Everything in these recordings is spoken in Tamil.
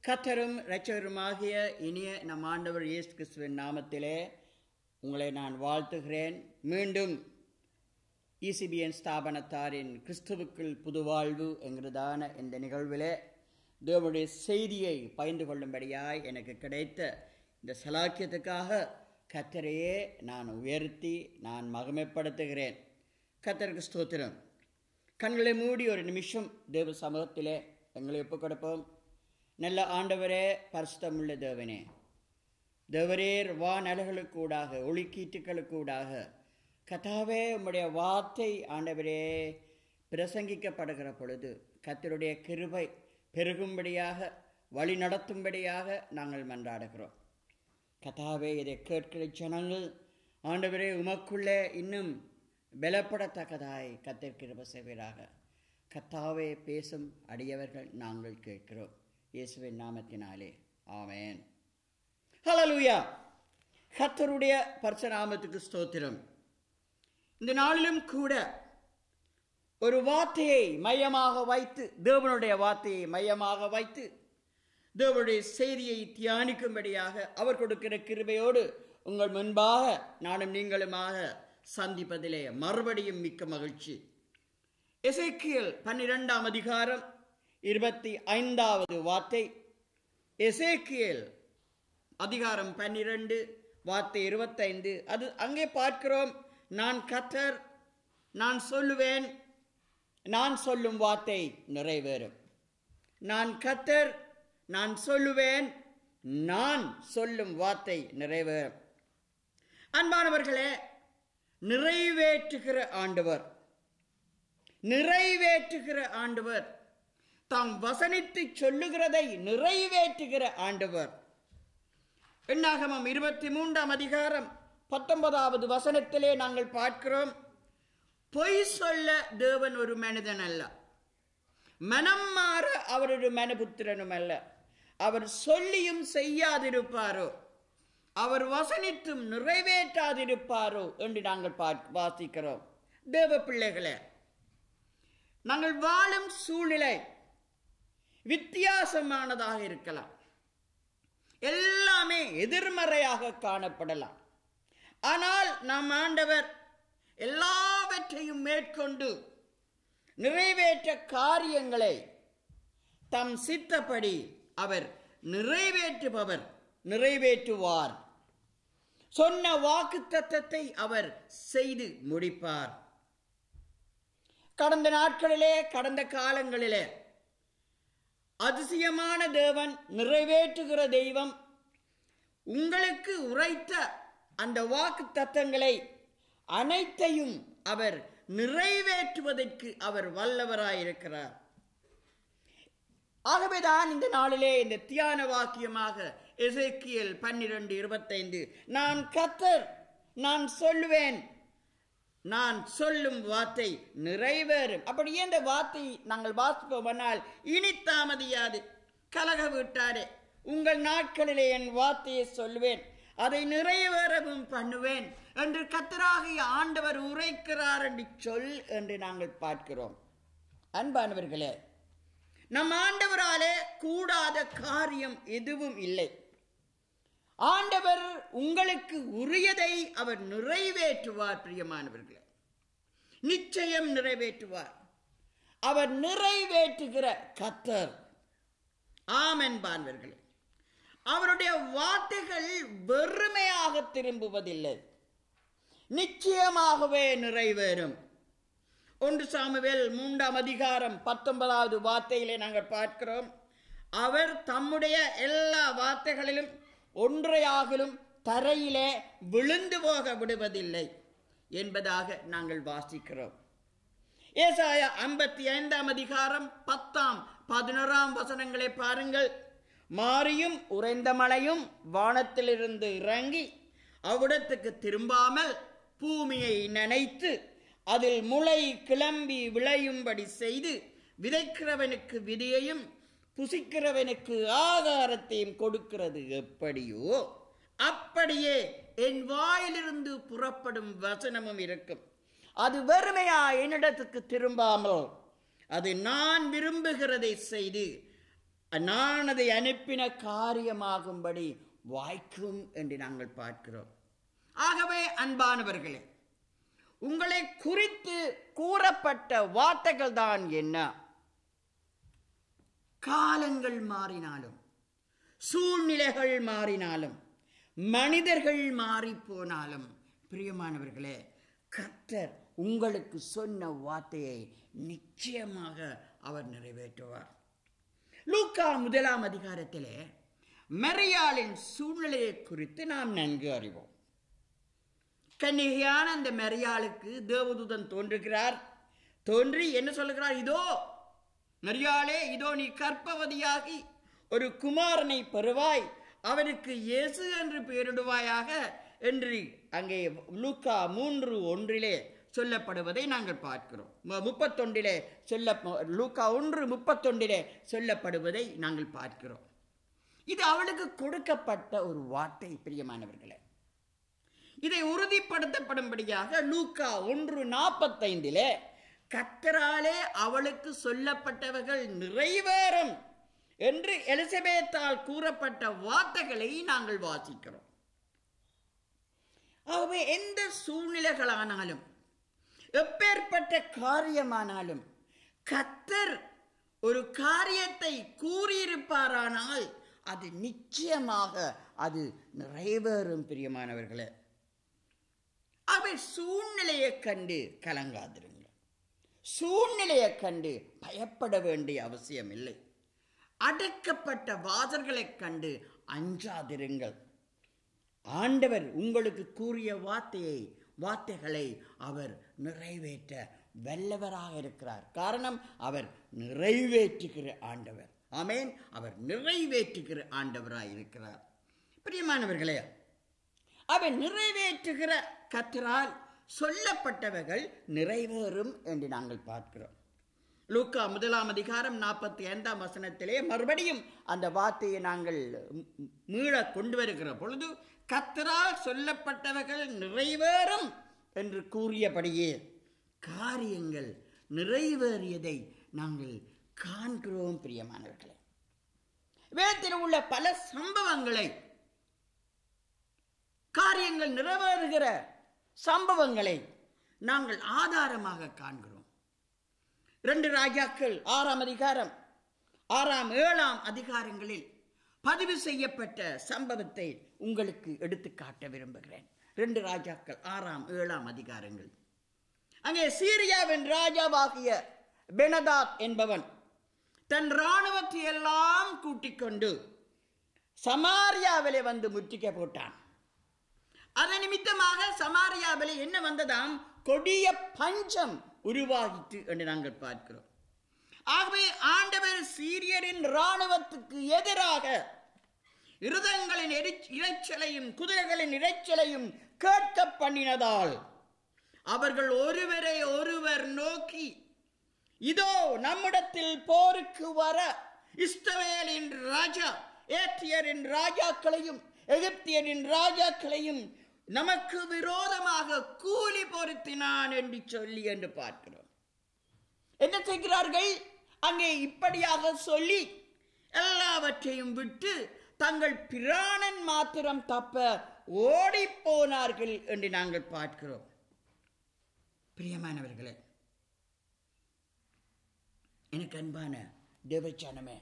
கத்தரும் இரட்சகருமாகிய இனிய நம் ஆண்டவர் இயேசு கிறிஸ்துவின் நாமத்திலே உங்களை நான் வாழ்த்துகிறேன் மீண்டும் இசிபிஎன் ஸ்தாபனத்தாரின் கிறிஸ்துவுக்குள் புதுவாழ்வு என்கிறதான இந்த நிகழ்விலே தேவனுடைய செய்தியை பகிர்ந்து கொள்ளும்படியாய் எனக்கு கிடைத்த இந்த சலாக்கியத்துக்காக கத்தரையே நான் உயர்த்தி நான் மகிமைப்படுத்துகிறேன் கத்தருக்கு ஸ்தோத்திரம் கண்களை மூடி ஒரு நிமிஷம் தேவ சமூகத்திலே எங்களை ஒப்புக் கொடுப்போம் நல்ல ஆண்டவரே பரிசுத்தமுள்ள தேவனே தேவரேர் வானலைகளுக்கூடாக ஒளிக்கீட்டுகளுக்கூடாக கதாவே உம்முடைய வார்த்தை ஆண்டவரே பிரசங்கிக்கப்படுகிற பொழுது கத்தருடைய கிருபை பெருகும்படியாக வழி நடத்தும்படியாக நாங்கள் மன்றாடுகிறோம் கதாவே இதை கேட்கிற ஜனங்கள் ஆண்டவரே உமக்குள்ளே இன்னும் பலப்படத்தக்கதாய் கத்தர் கிருப செய்வீராக கத்தாவே பேசும் அடியவர்கள் நாங்கள் கேட்கிறோம் இயேசுவின் நாமத்தினாலே ஆமேன் ஹலலூயா கத்தருடைய பரிசநாமத்துக்கு ஸ்தோத்திரம் இந்த நாளிலும் கூட ஒரு வார்த்தையை மையமாக வைத்து தேவனுடைய வார்த்தையை மையமாக வைத்து தேவனுடைய செய்தியை தியானிக்கும்படியாக அவர் கொடுக்கிற கிருபையோடு உங்கள் முன்பாக நானும் நீங்களுமாக சந்திப்பதிலே மறுபடியும் மிக்க மகிழ்ச்சி எசேக்கியல் பன்னிரெண்டாம் அதிகாரம் இருபத்தி ஐந்தாவது வார்த்தை எசேக்கியல் அதிகாரம் பன்னிரண்டு வார்த்தை இருபத்தைந்து அது அங்கே பார்க்கிறோம் நான் கத்தர் நான் சொல்லுவேன் நான் சொல்லும் வார்த்தை நிறைவேறும் நான் கத்தர் நான் சொல்லுவேன் நான் சொல்லும் வார்த்தை நிறைவேறும் அன்பானவர்களே நிறைவேற்றுகிற ஆண்டவர் நிறைவேற்றுகிற ஆண்டவர் தாம் வசனித்து சொல்லுகிறதை நிறைவேற்றுகிற ஆண்டவர் எண்ணாகமம் இருபத்தி மூன்றாம் அதிகாரம் பத்தொன்பதாவது வசனத்திலே நாங்கள் பார்க்கிறோம் பொய் சொல்ல தேவன் ஒரு மனிதன் அல்ல மனம் மாற அவர் ஒரு மனபுத்திரனும் அல்ல அவர் சொல்லியும் செய்யாதிருப்பாரோ அவர் வசனித்தும் நிறைவேற்றாதிருப்பாரோ என்று நாங்கள் வாசிக்கிறோம் தேவ பிள்ளைகளே நாங்கள் வாழும் சூழ்நிலை வித்தியாசமானதாக இருக்கலாம் எல்லாமே எதிர்மறையாக காணப்படலாம் ஆனால் நம் ஆண்டவர் எல்லாவற்றையும் மேற்கொண்டு நிறைவேற்ற காரியங்களை தம் சித்தப்படி அவர் நிறைவேற்றுபவர் நிறைவேற்றுவார் சொன்ன வாக்கு தத்தத்தை அவர் செய்து முடிப்பார் கடந்த நாட்களிலே கடந்த காலங்களிலே அதிசயமான தேவன் நிறைவேற்றுகிற தெய்வம் உங்களுக்கு உரைத்த அந்த வாக்கு தத்தங்களை அனைத்தையும் அவர் நிறைவேற்றுவதற்கு அவர் வல்லவராயிருக்கிறார் ஆகவேதான் இந்த நாளிலே இந்த தியான வாக்கியமாக எசேக்கியல் பன்னிரண்டு இருபத்தைந்து நான் கத்தர் நான் சொல்லுவேன் நான் சொல்லும் வார்த்தை நிறைவேறும் அப்படியே இந்த வார்த்தை நாங்கள் வாசிப்போமானால் இனி தாமதியாது கலக விட்டாரே உங்கள் நாட்களிலே என் வார்த்தையை சொல்லுவேன் அதை நிறைவேறவும் பண்ணுவேன் என்று கத்தராகிய ஆண்டவர் உரைக்கிறார் என்று சொல் என்று நாங்கள் பார்க்கிறோம் அன்பானவர்களே நம் ஆண்டவராலே கூடாத காரியம் எதுவும் இல்லை ஆண்டவர் உங்களுக்கு உரியதை அவர் நிறைவேற்றுவார் பிரியமானவர்களே நிச்சயம் நிறைவேற்றுவார் அவர் நிறைவேற்றுகிற கத்தர் ஆமென்பான்வர்களே அவருடைய வார்த்தைகள் வெறுமையாக திரும்புவதில்லை நிச்சயமாகவே நிறைவேறும் ஒன்று சாமுவேல் மூன்றாம் அதிகாரம் பத்தொன்பதாவது வார்த்தையிலே நாங்கள் பார்க்கிறோம் அவர் தம்முடைய எல்லா வார்த்தைகளிலும் ஒன்றையாகிலும் தரையிலே விழுந்து போக விடுவதில்லை என்பதாக நாங்கள் வாசிக்கிறோம் ஏசாய ஐம்பத்தி ஐந்தாம் அதிகாரம் பத்தாம் பதினோராம் வசனங்களை பாருங்கள் மாறியும் உறைந்த மழையும் வானத்திலிருந்து இறங்கி அவ்விடத்துக்கு திரும்பாமல் பூமியை நனைத்து அதில் முளை கிளம்பி விளையும்படி செய்து விதைக்கிறவனுக்கு விதையையும் புசிக்கிறவனுக்கு ஆகாரத்தையும் கொடுக்கிறது எப்படியோ அப்படியே என் வாயிலிருந்து புறப்படும் வசனமும் இருக்கும் அது வெறுமையா என்னிடத்துக்கு திரும்பாமல் அது நான் விரும்புகிறதை செய்து நான் அதை அனுப்பின காரியமாகும்படி வாய்க்கும் என்று நாங்கள் பார்க்கிறோம் ஆகவே அன்பானவர்களே உங்களை குறித்து கூறப்பட்ட வார்த்தைகள் தான் என்ன காலங்கள் மாறினாலும் சூழ்நிலைகள் மாறினாலும் மனிதர்கள் மாறி போனாலும் பிரியமானவர்களே கர்த்தர் உங்களுக்கு சொன்ன வார்த்தையை நிச்சயமாக அவர் நிறைவேற்றுவார் லூக்கா முதலாம் அதிகாரத்திலே மரியாளின் சூழ்நிலையை குறித்து நாம் நன்கு அறிவோம் கன்னிகையான அந்த மரியாளுக்கு தேவதூதன் தோன்றுகிறார் தோன்றி என்ன சொல்லுகிறார் இதோ மரியாளே இதோ நீ கற்பவதியாகி ஒரு குமாரனை பெறுவாய் அவருக்கு இயேசு என்று பெயரிடுவாயாக என்று அங்கே லூக்கா மூன்று ஒன்றிலே சொல்லப்படுவதை நாங்கள் பார்க்கிறோம் மு- முப்பத்தொன்றிலே சொல்ல லூக்கா ஒன்று முப்பத்தொன்றிலே சொல்லப்படுவதை நாங்கள் பார்க்கிறோம் இது அவளுக்கு கொடுக்கப்பட்ட ஒரு வார்த்தை பிரியமானவர்களே இதை உறுதிப்படுத்தப்படும்படியாக லூக்கா ஒன்று நாற்பத்தைந்திலே கத்தராலே அவளுக்கு சொல்லப்பட்டவர்கள் நிறைவேறும் என்று எலிசபெத்தால் கூறப்பட்ட வார்த்தைகளை நாங்கள் வாசிக்கிறோம் ஆகவே எந்த சூழ்நிலைகளானாலும் எப்பேற்பட்ட காரியமானாலும் கத்தர் ஒரு காரியத்தை கூறியிருப்பாரானால் அது நிச்சயமாக அது நிறைவேறும் பிரியமானவர்களே அவை சூழ்நிலையை கண்டு கலங்காதிருங்கள் சூழ்நிலையை கண்டு பயப்பட வேண்டிய அவசியம் இல்லை அடக்கப்பட்ட வாசல்களைக் கண்டு அஞ்சாதிருங்கள் ஆண்டவர் உங்களுக்கு கூறிய வார்த்தையை வார்த்தைகளை அவர் நிறைவேற்ற வல்லவராக இருக்கிறார் காரணம் அவர் நிறைவேற்றுகிற ஆண்டவர் ஆமென் அவர் நிறைவேற்றுகிற ஆண்டவராக இருக்கிறார் பிரியமானவர்களே அவர் நிறைவேற்றுகிற கத்தரால் சொல்லப்பட்டவைகள் நிறைவேறும் என்று நாங்கள் பார்க்கிறோம் லூக்கா முதலாம் அதிகாரம் நாற்பத்தி ஐந்தாம் வசனத்திலே மறுபடியும் அந்த வார்த்தையை நாங்கள் ம்- ம்- மீள கொண்டு வருகிற பொழுது கத்தரால் சொல்லப்பட்டவைகள் நிறைவேறும் என்று கூறியபடியே காரியங்கள் நிறைவேறியதை நாங்கள் காண்கிறோம் பிரியமானவர்களே வேதத்தில் உள்ள பல சம்பவங்களை காரியங்கள் நிறைவேறுகிற சம்பவங்களை நாங்கள் ஆதாரமாக காண்கிறோம் ரெண்டு ராஜாக்கள் ஆறாம் அதிகாரம் ஆறாம் ஏழாம் அதிகாரங்களில் பதிவு செய்யப்பட்ட சம்பவத்தை உங்களுக்கு எடுத்து காட்ட விரும்புகிறேன் ரெண்டு ராஜாக்கள் ஆறாம் ஏழாம் அதிகாரங்கள் அங்கே சீரியாவின் ராஜாவாகிய பெனதாத் என்பவன் தன் இராணுவத்தை எல்லாம் கூட்டிக் கொண்டு சமாரியாவிலே வந்து முற்றுகை போட்டான் அதன் நிமித்தமாக சமாரியாவிலே என்ன வந்ததாம் கொடிய பஞ்சம் உருவாகிட்டு என்று நாங்கள் பார்க்கிறோம் ஆகவே ஆண்டவர் சீரியரின் இராணுவத்துக்கு எதிராக இருதங்களின் எரி- இரைச்சலையும் குதிரைகளின் இரைச்சலையும் கேட்க பண்ணினதால் அவர்கள் ஒருவரை ஒருவர் நோக்கி இதோ நம்மிடத்தில் போருக்கு வர இஸ்ரவேலின் ராஜா ஏத்தியரின் ராஜாக்களையும் எகிப்தியரின் ராஜாக்களையும் நமக்கு விரோதமாக கூலி பொருத்தினான் என்று சொல்லி என்று பார்க்கிறோம் என்ன செய்கிறார்கள் அங்கே இப்படியாக சொல்லி எல்லாவற்றையும் விட்டு தங்கள் பிராணன் மாத்திரம் தப்ப ஓடிப் போனார்கள் என்று நாங்கள் பார்க்கிறோம் பிரியமானவர்களே எனக்கு அன்பான தேவச்சானமே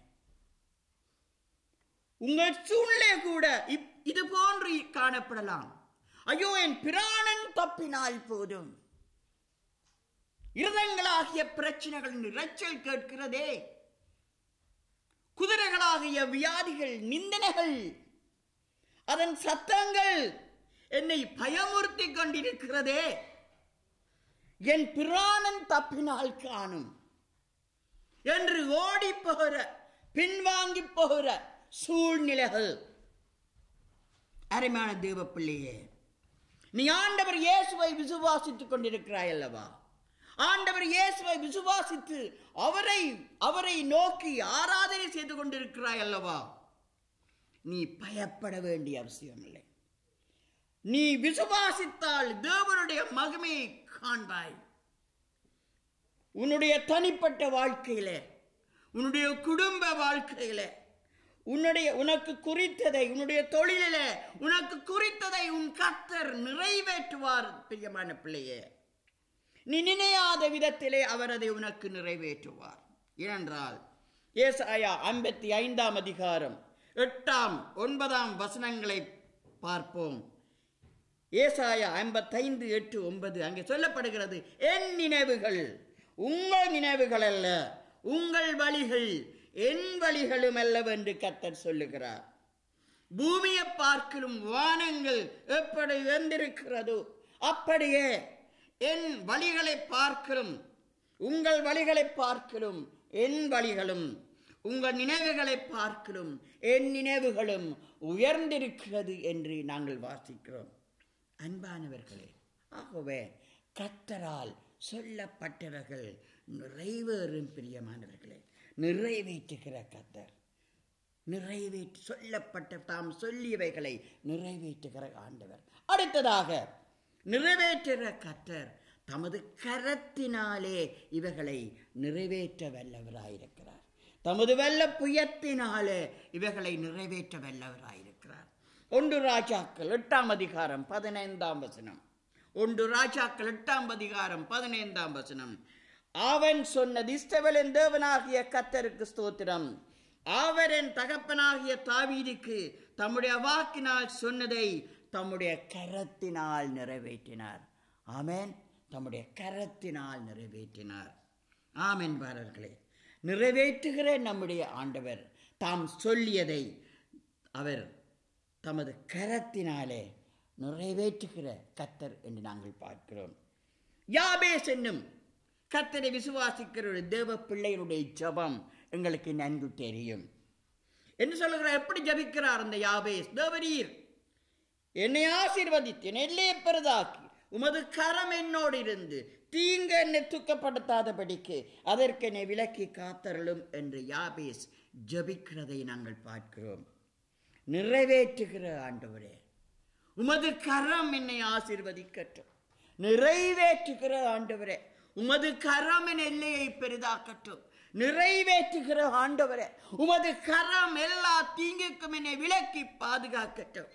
உங்கள் சூழ்நிலை கூட இப்- இது போன்று காணப்படலாம் ஐயோ என் பிராணன் தப்பினால் போதும் இருதங்களாகிய பிரச்சனைகளின் இரைச்சல் கேட்கிறதே குதிரைகளாகிய வியாதிகள் நிந்தனைகள் அதன் சத்தங்கள் என்னை பயமுறுத்தி கொண்டிருக்கிறதே என் பிராணன் தப்பினால் காணும் என்று ஓடி போகிற பின்வாங்கி போகிற சூழ்நிலைகள் அருமையான தேவ பிள்ளையே நீ ஆண்டவர் இயேசுவை விசுவாசித்துக் கொண்டிருக்கிறாய் அல்லவா ஆண்டவர் இயேசுவை விசுவாசித்து அவரை அவரை நோக்கி ஆராதனை செய்து கொண்டிருக்கிறாய் அல்லவா நீ பயப்பட வேண்டிய அவசியம் இல்லை நீ விசுவாசித்தால் தேவனுடைய மகிமையை காண்பாய் உன்னுடைய தனிப்பட்ட வாழ்க்கையிலே உன்னுடைய குடும்ப வாழ்க்கையிலே உன்னுடைய உனக்கு குறித்ததை உன்னுடைய தொழிலிலே உனக்கு குறித்ததை உன் கர்த்தர் நிறைவேற்றுவார் பிரியமான பிள்ளையே நீ நினையாத விதத்திலே அவர் அதை உனக்கு நிறைவேற்றுவார் ஏனென்றால் ஏசாயா ஐம்பத்தி ஐந்தாம் அதிகாரம் எட்டாம் ஒன்பதாம் வசனங்களை பார்ப்போம் ஏசாயா ஐம்பத்தைந்து எட்டு ஒன்பது அங்கே சொல்லப்படுகிறது என் நினைவுகள் உங்கள் நினைவுகள் அல்ல உங்கள் வழிகள் என் வழிகளும் அல்லவென்று கர்த்தர் சொல்லுகிறார் பூமியை பார்க்கலும் வானங்கள் எப்படி வெந்திருக்கிறதோ அப்படியே என் வழிகளை பார்க்கலும் உங்கள் வழிகளை பார்க்கலும் என் வழிகளும் உங்கள் நினைவுகளை பார்க்கலும் என் நினைவுகளும் உயர்ந்திருக்கிறது என்று நாங்கள் வாசிக்கிறோம் அன்பானவர்களே ஆகவே கத்தரால் சொல்லப்பட்டவர்கள் நிறைவேறும் பிரியமானவர்களே நிறைவேற்றுகிற கத்தர் நிறைவேற்றி சொல்லப்பட்ட தாம் சொல்லியவைகளை நிறைவேற்றுகிற ஆண்டவர் அடுத்ததாக நிறைவேற்றுகிற கத்தர் தமது கரத்தினாலே இவைகளை நிறைவேற்ற வல்லவராயிருக்கிறார் தமது வெள்ள புயத்தினாலே இவைகளை நிறைவேற்ற வல்லவராயிருக்கிறார் ஒன்று ராஜாக்கள் எட்டாம் அதிகாரம் பதினைந்தாம் வசனம் ஒன்று ராஜாக்கள் எட்டாம் அதிகாரம் பதினைந்தாம் வசனம் அவன் சொன்னது இஸ்தவலின் தேவனாகிய கத்தருக்கு ஸ்தோத்திரம் அவர் என் தகப்பனாகிய தாவீதுக்கு தம்முடைய வாக்கினால் சொன்னதை தம்முடைய கரத்தினால் நிறைவேற்றினார் ஆமென் தம்முடைய கரத்தினால் நிறைவேற்றினார் ஆமென் பாரர்களே நிறைவேற்றுகிற நம்முடைய ஆண்டவர் தாம் சொல்லியதை அவர் தமது கரத்தினாலே நிறைவேற்றுகிற கத்தர் என்று நாங்கள் பார்க்கிறோம் யாபேஸ் என்னும் கத்தரை விசுவாசிக்கிற ஒரு தேவ பிள்ளைகளுடைய ஜபம் எங்களுக்கு நன்கு தெரியும் என்ன சொல்லுகிறார் எப்படி ஜபிக்கிறார் அந்த யாபேஸ் தேவரீர் என்னை ஆசீர்வதித்து என்னை எல்லையை பெரிதாக்கி உமது கரம் என்னோடு இருந்து தீங்கு என்னை துக்கப்படுத்தாதபடிக்கு அதற்கு என்னை விலக்கி காத்தருளும் என்று யாபேஸ் ஜபிக்கிறதை நாங்கள் பார்க்கிறோம் நிறைவேற்றுகிற ஆண்டவரே உமது கரம் என்னை ஆசீர்வதிக்கட்டும் நிறைவேற்றுகிற ஆண்டவரே உமது கரம் என் எல்லையை பெரிதாக்கட்டும் நிறைவேற்றுகிற ஆண்டவரே உமது கரம் எல்லா தீங்குக்கும் என்னை விலக்கி பாதுகாக்கட்டும்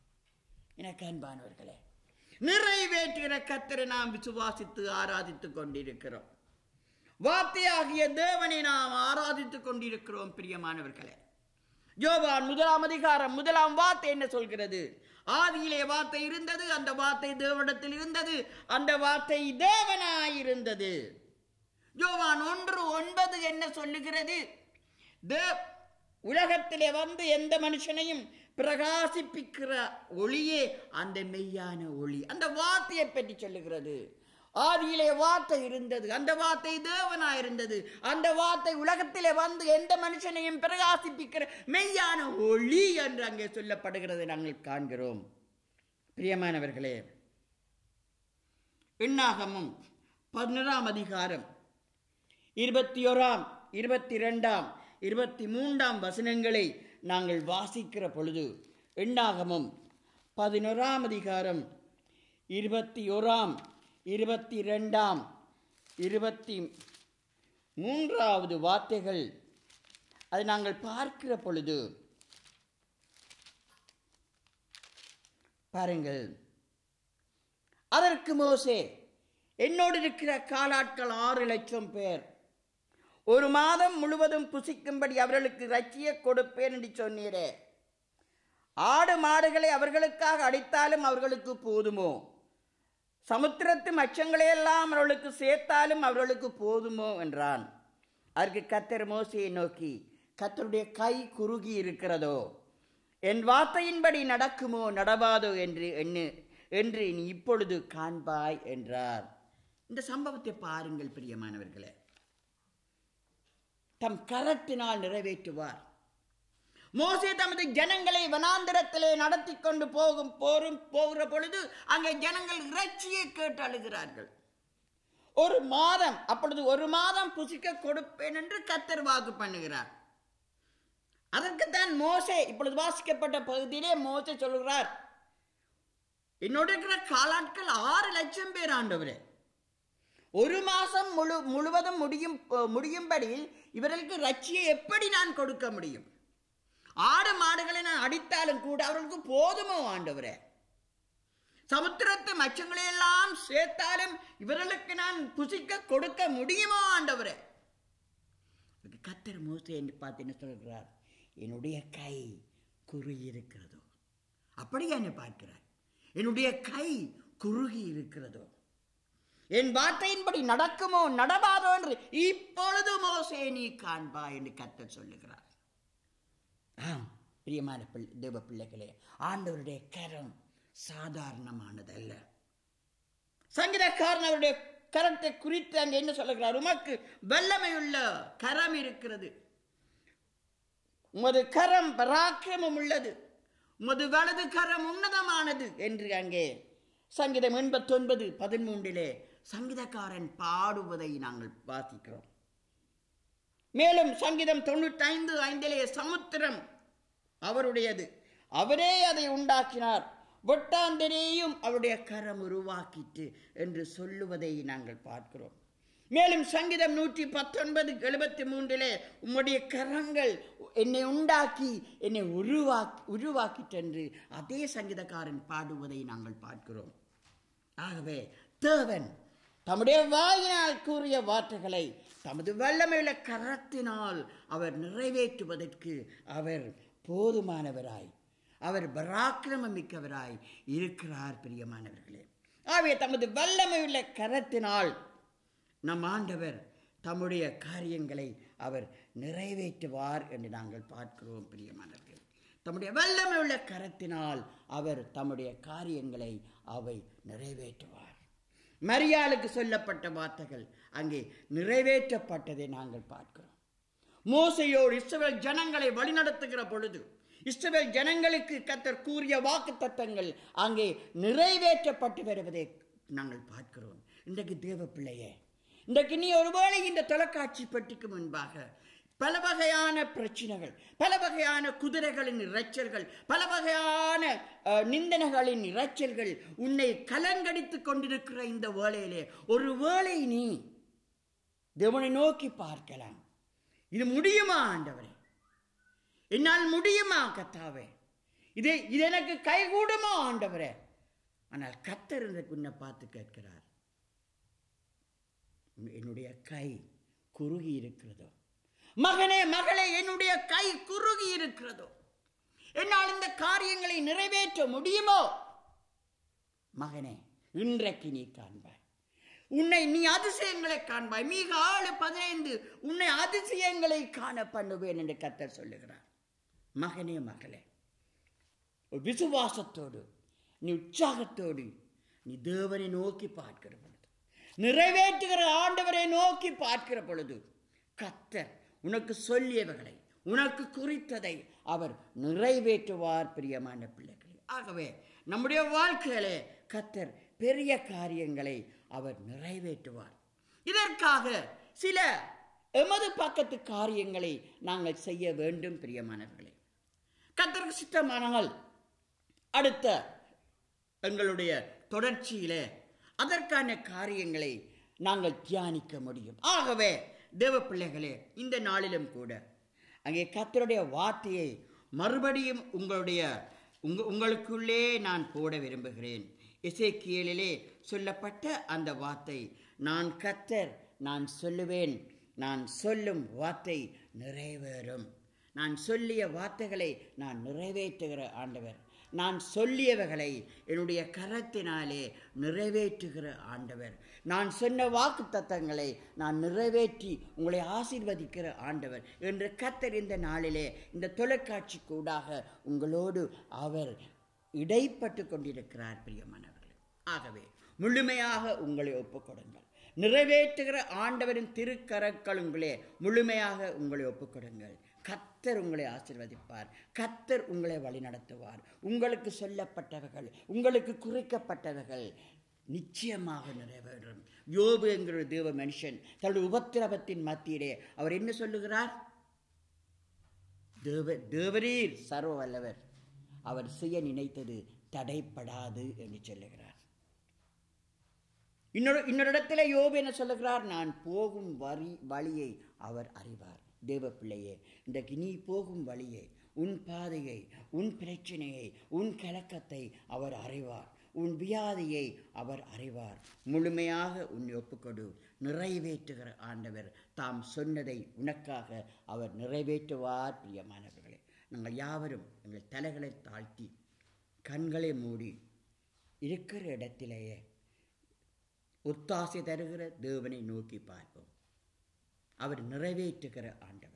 எனக்கு அன்பானவர்களே நிறைவேற்றுகிற கத்தரை நாம் விசுவாசித்து ஆராதித்துக் கொண்டிருக்கிறோம் வார்த்தையாகிய தேவனை நாம் ஆராதித்துக் கொண்டிருக்கிறோம் பிரியமானவர்களே யோவான் முதலாம் அதிகாரம் முதலாம் வார்த்தை என்ன சொல்கிறது ஆதியிலே வார்த்தை இருந்தது அந்த வார்த்தை தேவனிடத்தில் இருந்தது அந்த வார்த்தை தேவனாயிருந்தது யோவான் ஒன்று ஒன்பது என்ன சொல்லுகிறது தே உலகத்திலே வந்து எந்த மனுஷனையும் பிரகாசிப்பிக்கிற ஒளியே அந்த மெய்யான ஒளி அந்த வார்த்தையை பற்றி சொல்லுகிறது ஆதியிலே வார்த்தை இருந்தது அந்த வார்த்தை தேவனா இருந்தது அந்த வார்த்தை உலகத்திலே வந்து எந்த மனுஷனையும் பிரகாசிப்பிக்கிற மெய்யான ஒளி என்று அங்கே சொல்லப்படுகிறது நாங்கள் காண்கிறோம் பிரியமானவர்களே எண்ணாகமும் பதினோராம் அதிகாரம் இருபத்தி ஓராம் இருபத்தி ரெண்டாம் இருபத்தி மூன்றாம் வசனங்களை நாங்கள் வாசிக்கிற பொழுது எண்ணாகமும் பதினோராம் அதிகாரம் இருபத்தி ஓராம் இருபத்தி ரெண்டாம் இருபத்தி மூன்றாவது வார்த்தைகள் அதை நாங்கள் பார்க்கிற பொழுது பாருங்கள் அதற்கு மோசே என்னோடு இருக்கிற காலாட்கள் ஆறு லட்சம் பேர் ஒரு மாதம் முழுவதும் புசிக்கும்படி அவர்களுக்கு ரட்சிய கொடுப்பேன் என்று சொன்னீரே ஆடு மாடுகளை அவர்களுக்காக அடித்தாலும் அவர்களுக்கு போதுமோ சமுத்திரத்து மச்சங்களையெல்லாம் அவர்களுக்கு சேர்த்தாலும் அவர்களுக்கு போதுமோ என்றான் அதற்கு கத்தர் மோசையை நோக்கி கத்தருடைய கை குறுகி இருக்கிறதோ என் வார்த்தையின்படி நடக்குமோ நடவாதோ என்று எண்ணு என்று நீ இப்பொழுது காண்பாய் என்றார் இந்த சம்பவத்தை பாருங்கள் பிரியமானவர்களே தம் கரத்தினால் நிறைவேற்றுவார் மோசே தமது ஜனங்களை வனாந்திரத்திலே நடத்தி கொண்டு போகும் போரும் போகிற பொழுது அங்கே ஜனங்கள் இறைச்சியை கேட்டு அழுகிறார்கள் ஒரு மாதம் அப்பொழுது ஒரு மாதம் புசிக்க கொடுப்பேன் என்று கத்தர் வாக்கு பண்ணுகிறார் அதற்குத்தான் மோசே இப்பொழுது வாசிக்கப்பட்ட பகுதியிலே மோசே சொல்கிறார் என்னோட இருக்கிற காலாட்கள் ஆறு லட்சம் பேர் ஆண்டவரே ஒரு மாசம் முழு முழுவதும் முடியும் முடியும்படி இவர்களுக்கு ரட்சியை எப்படி நான் கொடுக்க முடியும் ஆடு மாடுகளை நான் அடித்தாலும் கூட அவர்களுக்கு போதுமோ ஆண்டவரே சமுத்திரத்து மச்சங்களை எல்லாம் சேர்த்தாலும் இவர்களுக்கு நான் புசிக்க கொடுக்க முடியுமோ ஆண்டவரே அதுக்கு கத்தர் மோசே என்று பார்த்து என்ன சொல்கிறார் என்னுடைய கை குறுகி இருக்கிறதோ அப்படியே என்னை பார்க்கிறார் என்னுடைய கை குறுகி இருக்கிறதோ என் வார்த்தையின்படி நடக்குமோ நடவாதோ என்று இப்பொழுது மோசே நீ காண்பா என்று கத்தர் சொல்லுகிறார் ஆம் பிரியமான பிள்ளை தேவ பிள்ளைகளே ஆண்டவருடைய கரம் சாதாரணமானதல்ல சங்கீதக்காரன் அவருடைய கரத்தை குறித்து அங்கே என்ன சொல்லுகிறார் உமக்கு வல்லமையுள்ள கரம் இருக்கிறது உமது கரம் பராக்கிரமம் உள்ளது உமது வலது கரம் உன்னதமானது என்று அங்கே சங்கீதம் எண்பத்தொன்பது பதிமூன்றிலே சங்கீதக்காரன் பாடுவதை நாங்கள் வாசிக்கிறோம் மேலும் சங்கீதம் தொண்ணூற்றி ஐந்து ஐந்திலே சமுத்திரம் அவருடையது அவரே அதை உண்டாக்கினார் வெட்டாந்தரையும் அவருடைய கரம் உருவாக்கிட்டு என்று சொல்லுவதை நாங்கள் பார்க்கிறோம் மேலும் சங்கீதம் நூற்றி பத்தொன்பது எழுபத்தி மூன்றிலே உம்முடைய கரங்கள் என்னை உண்டாக்கி என்னை உருவாக்கி உருவாக்கிட்டு என்று அதே சங்கீதக்காரன் பாடுவதை நாங்கள் பார்க்கிறோம் ஆகவே தேவன் தம்முடைய வாயினால் கூறிய வார்த்தைகளை தமது வல்லமையுள்ள கரத்தினால் அவர் நிறைவேற்றுவதற்கு அவர் போதுமானவராய் அவர் பராக்கிரமம் மிக்கவராய் இருக்கிறார் பிரியமானவர்களே ஆகவே தமது வல்லமையுள்ள கரத்தினால் நம் ஆண்டவர் தம்முடைய காரியங்களை அவர் நிறைவேற்றுவார் என்று நாங்கள் பார்க்கிறோம் பிரியமானவர்கள் தம்முடைய வல்லமை உள்ள கரத்தினால் அவர் தம்முடைய காரியங்களை அவை நிறைவேற்றுவார் மரியாளுக்கு சொல்லப்பட்ட வார்த்தைகள் அங்கே நிறைவேற்றப்பட்டதை நாங்கள் பார்க்கிறோம் மோசையோடு இஸ்ரவேல் ஜனங்களை வழிநடத்துகிற பொழுது இஸ்ரவேல் ஜனங்களுக்கு கத்தர் கூறிய வாக்கு தத்தங்கள் அங்கே நிறைவேற்றப்பட்டு வருவதை நாங்கள் பார்க்கிறோம் இன்றைக்கு தேவ பிள்ளையே இன்றைக்கு நீ ஒருவேளை இந்த தொலைக்காட்சி பெட்டிக்கு முன்பாக பல வகையான பிரச்சனைகள் பல வகையான குதிரைகளின் இரைச்சல்கள் பல வகையான அஹ், நிந்தனைகளின் இரைச்சல்கள் உன்னை கலங்கடித்துக் கொண்டிருக்கிற இந்த வேளையிலே ஒரு வேளை நீ தேவனை நோக்கி பார்க்கலாம் இது முடியுமா ஆண்டவரே என்னால் முடியுமா கத்தாவே இது இது எனக்கு கைகூடுமா ஆண்டவரே ஆனால் கத்தர் இன்றைக்கு உன்னை பார்த்து கேட்கிறார் என்னுடைய கை குறுகி இருக்கிறதோ மகனே மகளே என்னுடைய கை குறுகி இருக்கிறதோ என்னால் இந்த காரியங்களை நிறைவேற்ற முடியுமோ மகனே இன்றைக்கு நீ காண்பாய் உன்னை நீ அதிசயங்களை காண்பாய் மிக ஆளு பதினைந்து உன்னை அதிசயங்களை காண பண்ணுவேன் என்று கத்தர் சொல்லுகிறார் மகனே மகளே ஒரு விசுவாசத்தோடு நீ உற்சாகத்தோடு நீ தேவனை நோக்கி பார்க்கிற பொழுது நிறைவேற்றுகிற ஆண்டவரை நோக்கி பார்க்கிற பொழுது கத்தர் உனக்கு சொல்லியவைகளை உனக்கு குறித்ததை அவர் நிறைவேற்றுவார் பிரியமான பிள்ளைகளே ஆகவே நம்முடைய வாழ்க்கையிலே கத்தர் பெரிய காரியங்களை அவர் நிறைவேற்றுவார் இதற்காக சில எமது பக்கத்து காரியங்களை நாங்கள் செய்ய வேண்டும் பிரியமானவர்களே கத்தருக்கு சித்தமானால் அடுத்த எங்களுடைய தொடர்ச்சியிலே அதற்கான காரியங்களை நாங்கள் தியானிக்க முடியும் ஆகவே தேவ பிள்ளைகளே இந்த நாளிலும் கூட அங்கே கத்தருடைய வார்த்தையை மறுபடியும் உங்களுடைய உங்க உங்களுக்குள்ளே நான் போட விரும்புகிறேன் இசைக்கியலிலே சொல்லப்பட்ட அந்த வார்த்தை நான் கத்தர் நான் சொல்லுவேன் நான் சொல்லும் வார்த்தை நிறைவேறும் நான் சொல்லிய வார்த்தைகளை நான் நிறைவேற்றுகிற ஆண்டவர் நான் சொல்லியவைகளை என்னுடைய கரத்தினாலே நிறைவேற்றுகிற ஆண்டவர் நான் சொன்ன வாக்கு தத்தங்களை நான் நிறைவேற்றி உங்களை ஆசீர்வதிக்கிற ஆண்டவர் என்று கத்தர் இந்த நாளிலே இந்த தொலைக்காட்சி கூடாக உங்களோடு அவர் இடைப்பட்டு கொண்டிருக்கிறார் பிரியமானவர்களே ஆகவே முழுமையாக உங்களை ஒப்புக்கொடுங்கள் நிறைவேற்றுகிற ஆண்டவரின் திருக்கரக்களுங்களே முழுமையாக உங்களை ஒப்புக்கொடுங்கள் கத்தர் உங்களை ஆசிர்வதிப்பார் கத்தர் உங்களை வழிநடத்துவார் உங்களுக்கு சொல்லப்பட்டவைகள் உங்களுக்கு குறிக்கப்பட்டவைகள் நிச்சயமாக நிறைவேறும் யோபு என்கிற தேவ மனுஷன் தன்னுடைய உபத்திரவத்தின் மத்தியிலே அவர் என்ன சொல்லுகிறார் தேவ தேவரீர் சர்வ வல்லவர் அவர் செய்ய நினைத்தது தடைப்படாது என்று சொல்லுகிறார் இன்னொரு இன்னொரு இடத்துல யோபு என்ன சொல்லுகிறார் நான் போகும் வரி வழியை அவர் அறிவார் தேவ பிள்ளையே இன்றைக்கு நீ போகும் வழியை உன் பாதையை உன் பிரச்சனையை உன் கலக்கத்தை அவர் அறிவார் உன் வியாதியை அவர் அறிவார் முழுமையாக உன்னை ஒப்புக்கொடு நிறைவேற்றுகிற ஆண்டவர் தாம் சொன்னதை உனக்காக அவர் நிறைவேற்றுவார் பிரியமானவர்களே நாங்கள் யாவரும் எங்கள் தலைகளை தாழ்த்தி கண்களை மூடி இருக்கிற இடத்திலேயே ஒத்தாசை தருகிற தேவனை நோக்கி பார்ப்போம் அவர் நிறைவேற்றுகிற ஆண்டவர்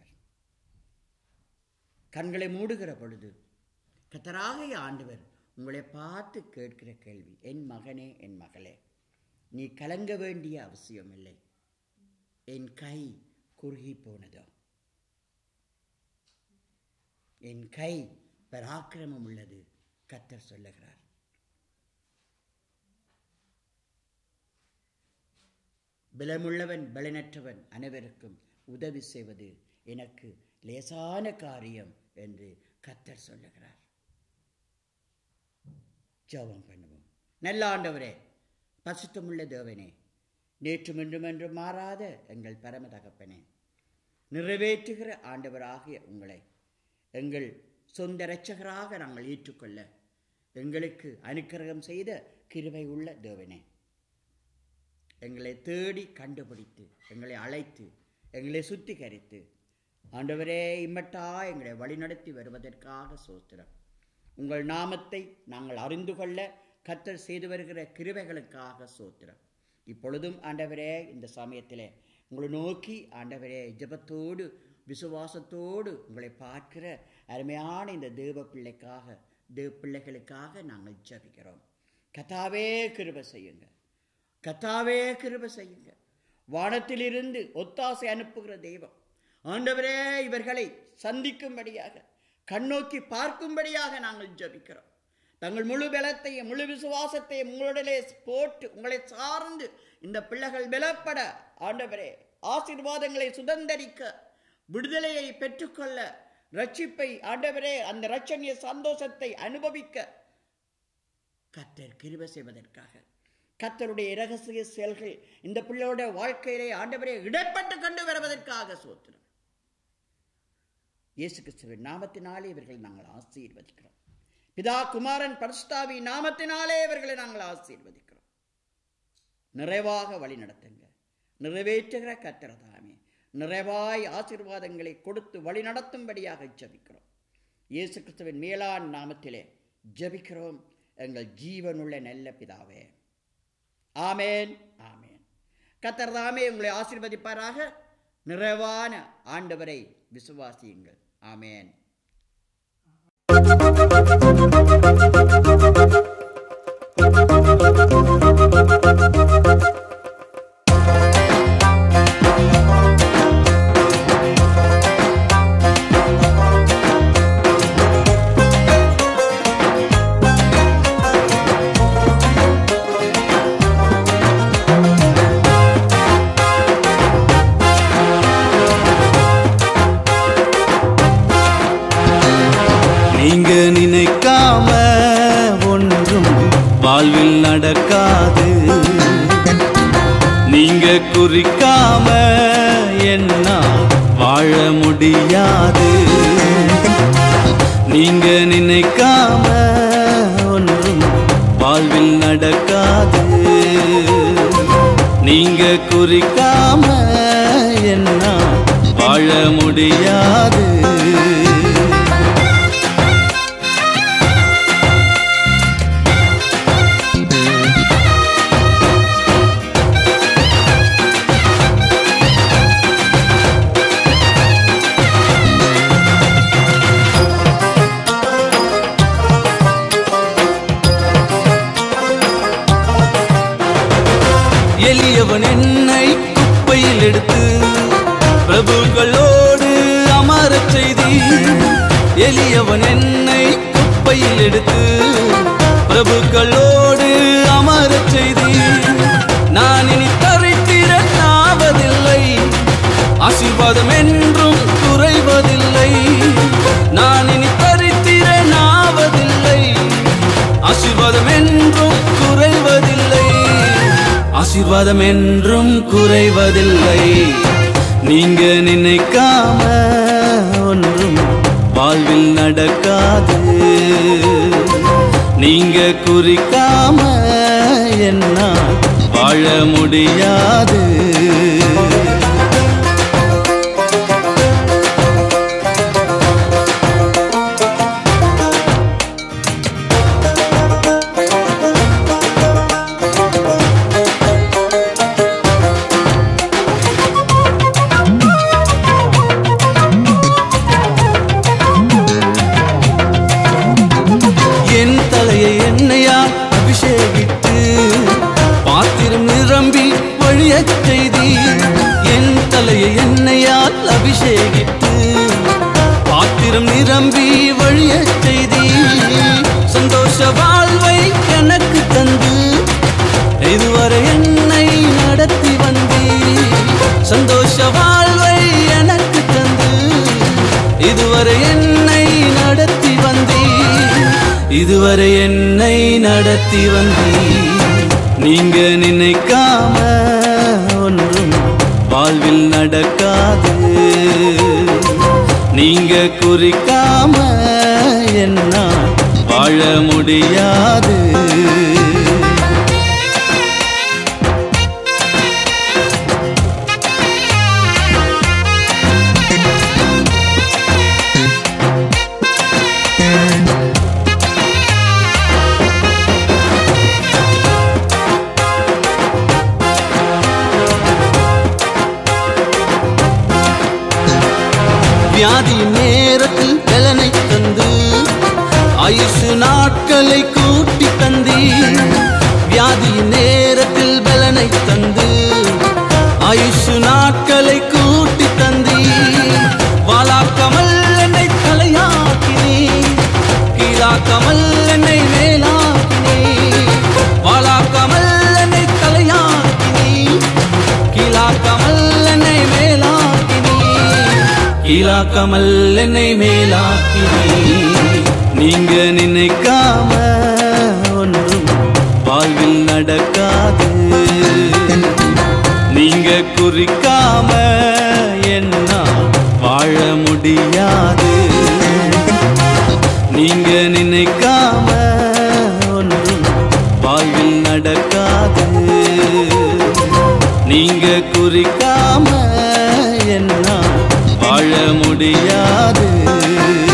கண்களை மூடுகிற பொழுது கத்தராகிய ஆண்டவர் உங்களை பார்த்து கேட்கிற கேள்வி என் மகனே என் மகளே நீ கலங்க வேண்டிய அவசியமில்லை என் கை குறுகி போனதோ என் கை பராக்கிரமம் உள்ளது கத்தர் சொல்லுகிறார் பலமுள்ளவன் பலனற்றவன் அனைவருக்கும் உதவி செய்வது எனக்கு லேசான காரியம் என்று கத்தர் சொல்லுகிறார் ஜெபம் பண்ணுவோம் நல்ல ஆண்டவரே பசுத்தமுள்ள தேவனே நேற்றும் இன்றும் என்றும் மாறாத எங்கள் பரம தகப்பனே நிறைவேற்றுகிற ஆண்டவராகிய உங்களை எங்கள் சொந்த இரட்சகராக நாங்கள் ஏற்றுக்கொள்ள எங்களுக்கு அனுக்கிரகம் செய்த கிருபை உள்ள தேவனே எங்களை தேடி கண்டுபிடித்து எங்களை அழைத்து எங்களை சுத்திகரித்து ஆண்டவரே இம்மட்டா எங்களை வழிநடத்தி வருவதற்காக சோத்திரம் உங்கள் நாமத்தை நாங்கள் அறிந்து கொள்ள கத்தர் செய்து வருகிற கிருபைகளுக்காக சோத்திரம் இப்பொழுதும் ஆண்டவரே இந்த சமயத்திலே உங்களை நோக்கி ஆண்டவரே ஜெபத்தோடு விசுவாசத்தோடு உங்களை பார்க்கிற அருமையான இந்த தேவ பிள்ளைக்காக தேவ பிள்ளைகளுக்காக நாங்கள் ஜெபிக்கிறோம் கத்தாவே கிருபை செய்யுங்க கத்தாவே கிருபை செய்யுங்க வானத்திலிருந்து ஒத்தாசை அனுப்புகிற தெய்வம் ஆண்டவரே இவர்களை சந்திக்கும்படியாக கண்ணோக்கி பார்க்கும்படியாக நாங்கள் ஜபிக்கிறோம் தங்கள் முழு பலத்தையும் முழு விசுவாசத்தையும் உங்களுடனே போட்டு உங்களை சார்ந்து இந்த பிள்ளைகள் பலப்பட ஆண்டவரே ஆசீர்வாதங்களை சுதந்தரிக்க விடுதலையை பெற்றுக்கொள்ள ரட்சிப்பை ஆண்டவரே அந்த ரட்சணிய சந்தோஷத்தை அனுபவிக்க கத்தர் கிருபை செய்வதற்காக கத்தருடைய இரகசிய செயல்கள் இந்த பிள்ளையோட வாழ்க்கையிலே ஆண்டவரே இடப்பட்டு கொண்டு வருவதற்காக சோத்திரம் இயேசு கிறிஸ்துவின் நாமத்தினாலே இவர்களை நாங்கள் ஆசீர்வதிக்கிறோம் பிதா குமாரன் பரிசுத்தாவி நாமத்தினாலே இவர்களை நாங்கள் ஆசீர்வதிக்கிறோம் நிறைவாக வழி நடத்துங்க நிறைவேற்றுகிற கத்திரதாமே நிறைவாய் ஆசீர்வாதங்களை கொடுத்து வழி நடத்தும்படியாக ஜபிக்கிறோம் இயேசு கிறிஸ்துவின் மேலான் நாமத்திலே ஜபிக்கிறோம் எங்கள் ஜீவனுள்ள நல்ல பிதாவே ஆமேன் ஆமேன் கத்தர் தாமே உங்களை ஆசீர்வதிப்பாராக நிறைவான ஆண்டவரை விசுவாசியுங்கள் ஆமேன் நீங்க நினைக்காம ஒன்றும் வாழ்வில் நடக்காது நீங்க குறிக்காம என்ன வாழ முடியாது நீங்க நினைக்காம ஒன்றும் வாழ்வில் நடக்காது நீங்க குறிக்காம என்ன வாழ முடியாது எளியவன் என்னை குப்பையில் எடுத்து பிரபுக்களோடு அமரச் செய்தி எளியவன் என்னை குப்பையில் எடுத்து பிரபுக்களோடு அமரச் செய்தி நான் இனி தரித்திரனாவதில்லை ஆசீர்வாதம் என்றும் குறைவதில்லை நான் இனி தரித்திரனாவதில்லை ஆசீர்வாதம் என்றும் குறைவதில்லை ஆசீர்வாதம் என்றும் குறைவதில்லை நீங்க நினைக்காம ஒன்றும் வாழ்வில் நடக்காது நீங்க குறிக்காம என்ன வாழ முடியாது என் தலையை எண்ணெயால் அபிஷேகித்து பாத்திரம் நிரம்பி வழியச் செய்தி என் தலையை எண்ணெயால் அபிஷேகித்து பாத்திரம் நிரம்பி வழியச் செய்தி சந்தோஷ வாழ்வை எனக்கு தந்து இதுவரை என்னை நடத்தி வந்தீ சந்தோஷ வாழ்வை எனக்கு தந்து இதுவரை என்னை நடத்தி வந்தீ இதுவரை என்னை நடத்தி வந்தீ நீங்க நினைக்காம ஒன்றும் வாழ்வில் நடக்காது நீங்க குறிக்காம என்ன வாழ முடியாது வியாதி நேரத்தில் பலனை தந்து ஆயுசு நாட்களை கூட்டி தந்தி வியாதி நேரத்தில் பலனை தந்து ஆயுசு நாட்களை கூட்டி தந்தி வாழாக்காமல் என்னை தலையாக்கினே கீழாக்காமல் என்னை மேலாக்கினே வாழாக்காமல் என்னை தலையாக்கினே கீழாக்காமல் என்னை மேலாக்கினே கீழாக்காமல் என்னை மேலாக்கினே நீங்க நினைக்காம ஒன்றும் வாழ்வில் நடக்காது நீங்க குறிக்காம என்ன வாழ முடியாது நீங்க நினைக்காம ஒன்றும் வாழ்வில் நடக்காது நீங்க குறிக்காம என்ன வாழ முடியாது